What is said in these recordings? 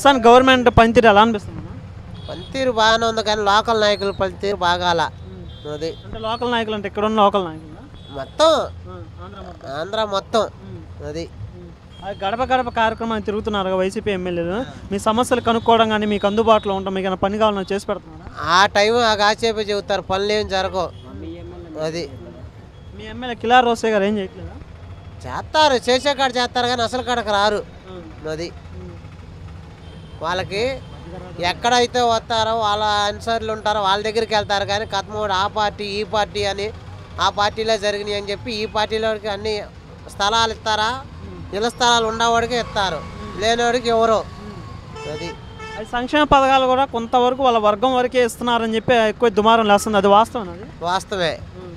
ప్రస్తుతానికి గవర్నమెంట్ పనితీరు ఎలా అనిపిస్తుంది పనితీరు బాగానే ఉంది కానీ లోకల్ నాయకుల పనితీరు బాగాల అది అంటే లోకల్ నాయకులు అంటే ఇక్కడ ఉన్న లోకల్ నాయకులు మొత్తం ఆంధ్ర మొత్తం ఆంధ్ర మొత్తం అది ఆ గడప గడప కార్యక్రమాన్ని తిరుగుతున్నారు కదా వైసీపీ ఎమ్మెల్యేలు మీ సమస్యలు కనుక్కోవడం కానీ మీకు అందుబాటులో ఉంటాం మీకు ఏమైనా పని కావాలని చేసి పెడుతున్నారా ఆ టైం ఆ కాసేపే చెబుతారు పనులు ఏం జరగవు అది మీ ఎమ్మెల్యే కిలార్ రోసే గారు ఏం చేయట్లేదా చేస్తారు చేసే కాడ చేస్తారు కానీ అసలు కాడకు రారు అది వాళ్ళకి ఎక్కడైతే వస్తారో వాళ్ళ అనుసరులు ఉంటారో వాళ్ళ దగ్గరికి వెళ్తారు కానీ కథమోడు ఆ పార్టీ ఈ పార్టీ అని ఆ పార్టీలో జరిగినాయి అని చెప్పి ఈ పార్టీలోకి అన్ని స్థలాలు ఇస్తారా ఇళ్ళ స్థలాలు ఉండేవాడికి ఇస్తారు లేనివాడికి ఎవరో అది అది సంక్షేమ పథకాలు కూడా కొంతవరకు వాళ్ళ వర్గం వరకే ఇస్తున్నారని చెప్పి ఎక్కువ దుమారం లేస్తుంది అది వాస్తవం అది వాస్తవే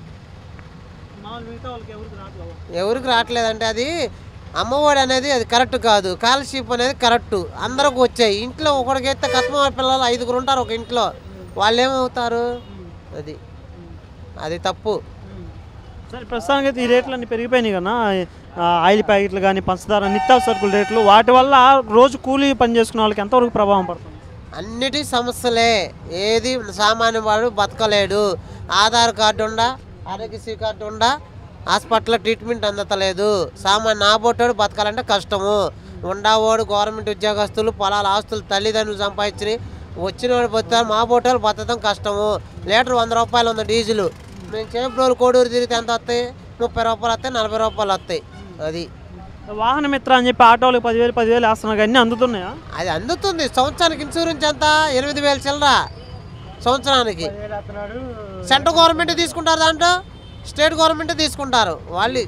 మామూలు మిగతా వాళ్ళకి ఎవరికి రావట్లేదు ఎవరికి రావట్లేదంటే అది అమ్మఒడి అనేది అది కరెక్ట్ కాదు స్కాలర్షిప్ అనేది కరెక్ట్ అందరికి వచ్చాయి ఇంట్లో ఒకడికి ఎత్తే కత్మ పిల్లలు ఐదుగురు ఉంటారు ఒక ఇంట్లో వాళ్ళు ఏమవుతారు అది అది తప్పు సరే ప్రస్తుతానికి అయితే ఈ రేట్లు అన్ని పెరిగిపోయినాయి కదా ఆ, ఆయిల్ ప్యాకెట్లు కానీ పంచదార నిత్యావసరకుల రేట్లు వాటి వల్ల రోజు కూలీ పని చేసుకునే వాళ్ళకి ఎంతవరకు ప్రభావం పడుతుంది అన్నిటి సమస్యలే ఏది సామాన్య వాడు బతకలేడు ఆధార్ కార్డు ఉండా ఆరోగ్యశ్రీ కార్డు ఉండా హాస్పిటల్లో ట్రీట్మెంట్ అందతలేదు సామాన్య నాబోటాడు బతకాలంటే కష్టము ఉండవాడు గవర్నమెంట్ ఉద్యోగస్తులు పొలాల ఆస్తులు తల్లిదండ్రులు సంపాదించి వచ్చిన వాడు బతుకుతారు మా బోటాలు బతకడం కష్టము లీటర్ వంద రూపాయలు ఉంది డీజిల్ మేము చేపు రోజులు కోడూరు తిరిగితే ఎంత వస్తాయి ముప్పై రూపాయలు వస్తాయి నలభై రూపాయలు వస్తాయి అది వాహన మిత్ర అని చెప్పి ఆటోలకు పదివేలు పదివేలు వేస్తున్నారు అన్నీ అందుతున్నాయా అది అందుతుంది సంవత్సరానికి ఇన్సూరెన్స్ ఎంత ఎనిమిది వేలు చిల్లర సంవత్సరానికి సెంట్రల్ గవర్నమెంట్ తీసుకుంటారు దాంట్లో స్టేట్ గవర్నమెంట్ తీసుకుంటారు వాళ్ళు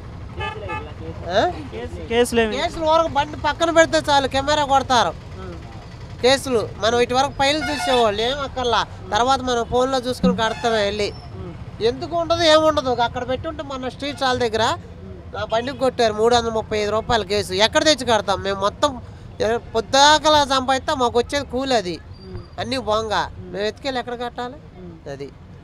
ఆ? కేసులు ఏమి కేసులు వరకు బండి పక్కన పెడితే చాలు కెమెరా కొడతారు కేసులు మనం ఇటు వరకు ఫైల్ చూసేవాళ్ళు ఏం అక్కర్లా తర్వాత మనం ఫోన్లో చూసుకుని కడతామే వెళ్ళి ఎందుకు ఉండదు ఏముండదు అక్కడ పెట్టి ఉంటే మన స్ట్రీట్ వాళ్ళ దగ్గర నా బండికి కొట్టారు మూడు వందల ముప్పై ఐదు రూపాయల కేసు ఎక్కడ తెచ్చి కడతాం మేము మొత్తం ఎ- పొద్దాకలా సంపాదిస్తే మాకు వచ్చేది కూలి అది అన్నీ బొంగ మేము ఎత్తుకెళ్ళి ఎక్కడ కట్టాలి అది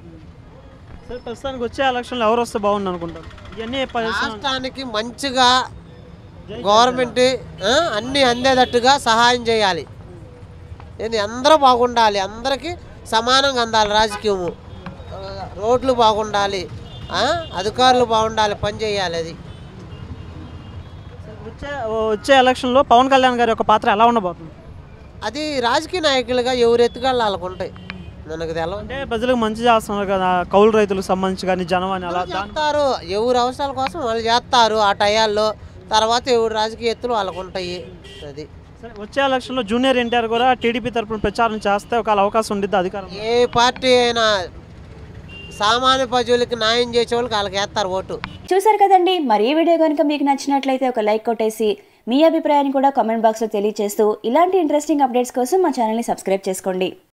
సరే ప్రస్తుతానికి వచ్చే ఎలక్షన్లో ఎవరు వస్తే బాగుంది అనుకుంటారు ఇవన్నీ పరిశ్రమ రాష్ట్రానికి మంచిగా గవర్నమెంట్ ఆ, అన్నీ అందేటట్టుగా సహాయం చేయాలి ఏంది అందరూ బాగుండాలి అందరికీ సమానంగా అందాలి రాజకీయము ఆ, రోడ్లు బాగుండాలి ఆ, అధికారులు బాగుండాలి పని చేయాలి అది వచ్చే వచ్చే ఎలక్షన్లో పవన్ కళ్యాణ్ గారి యొక్క పాత్ర ఎలా ఉండబోతుంది అది రాజకీయ నాయకులుగా ఎవరు ఎత్తుగాళ్ళు వాళ్ళకు ఉంటాయి మనకు తెలవ అంటే ప్రజలకు మంచి చేస్తున్నారు కదా కౌలు రైతులకు సంబంధించి కానీ జనం అని అలా దాని చేస్తారు ఎవరు అవసరాల కోసం వాళ్ళు చేస్తారు ఆ టయాల్లో తర్వాత ఎవరు రాజకీయ ఎత్తులు వాళ్ళకు ఉంటాయి అది సరే వచ్చే ఎలక్షన్లో జూనియర్ ఎన్టీఆర్ కూడా టీడీపీ తరపున ప్రచారం చేస్తే ఒక అవకాశం ఉండిద్ది అధికారం ఏ పార్టీ అయినా సామాన్య ప్రజలకి న్యాయం చేసే వాళ్ళకి వాళ్ళకి వేస్తారు ఓటు చూసారు కదండి మరి ఈ వీడియో కనుక మీకు నచ్చినట్లయితే ఒక లైక్ కొట్టేసి మీ అభిప్రాయాన్ని కూడా కామెంట్ బాక్స్లో తెలియజేస్తూ ఇలాంటి ఇంట్రెస్టింగ్ అప్డేట్స్ కోసం మా ఛానల్ని సబ్స్క్రైబ్ చేసుకోండి